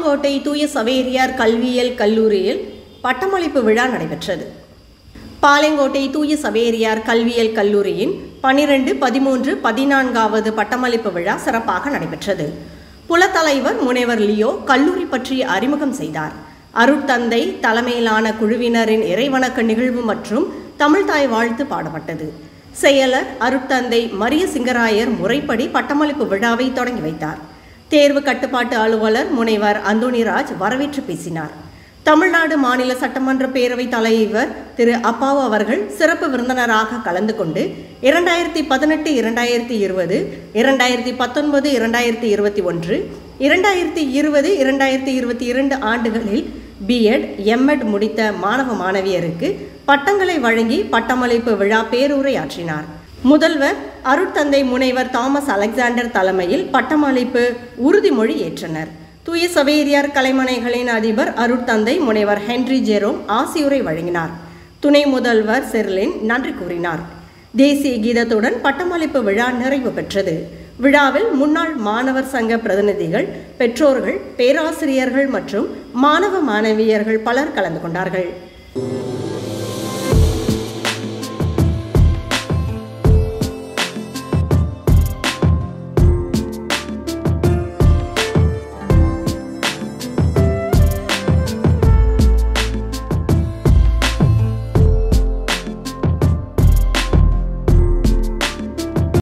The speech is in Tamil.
பாளையங்கோட்டை தூய சவேரியார் கல்வியியல் கல்லூரியில் பட்டமளிப்பு விழா நடைபெற்றது பாளையங்கோட்டை தூய சவேரியார் கல்வியியல் கல்லூரியின் பனிரெண்டு பதிமூன்று பதினான்காவது பட்டமளிப்பு விழா சிறப்பாக நடைபெற்றது புலத்தலைவர் முனைவர் லியோ கல்லூரி பற்றி அறிமுகம் செய்தார் அருட்தந்தை தலைமையிலான குழுவினரின் இறைவணக்க நிகழ்வு மற்றும் தமிழ்தாய் வாழ்த்து பாடப்பட்டது செயலர் அருட்தந்தை மரிய சிங்கராயர் முறைப்படி பட்டமளிப்பு விழாவை தொடங்கி வைத்தார் தேர்வு கட்டுப்பாட்டு அலுவலர் முனைவர் அந்தோணிராஜ் வரவேற்று பேசினார் தமிழ்நாடு மாநில சட்டமன்ற பேரவைத் தலைவர் திரு அப்பாவு அவர்கள் சிறப்பு விருந்தினராக கலந்து கொண்டு இரண்டாயிரத்தி பதினெட்டு இரண்டாயிரத்தி இருபது இரண்டாயிரத்தி பத்தொன்பது இரண்டாயிரத்தி இருபத்தி ஒன்று இரண்டாயிரத்தி இருபது இரண்டாயிரத்தி இருபத்தி இரண்டு ஆண்டுகளில் பிஎட் எம்எட் முடித்த மாணவ மாணவியருக்கு பட்டங்களை வழங்கி பட்டமளிப்பு விழா பேருரையாற்றினார் முதல்வர் அருட்தந்தை முனைவர் தாமஸ் அலெக்சாண்டர் தலைமையில் பட்டமளிப்பு உறுதிமொழி ஏற்றனர் தூய சவேரியார் கலைமனைகளின் அதிபர் அருட்தந்தை முனைவர் ஹென்றி ஜெரோம் ஆசியுரை வழங்கினார் துணை முதல்வர் செர்லின் நன்றி கூறினார் தேசிய கீதத்துடன் பட்டமளிப்பு விழா நிறைவு பெற்றது விழாவில் முன்னாள் மாணவர் சங்க பிரதிநிதிகள் பெற்றோர்கள் பேராசிரியர்கள் மற்றும் மாணவ மாணவியர்கள் பலர் கலந்து கொண்டார்கள்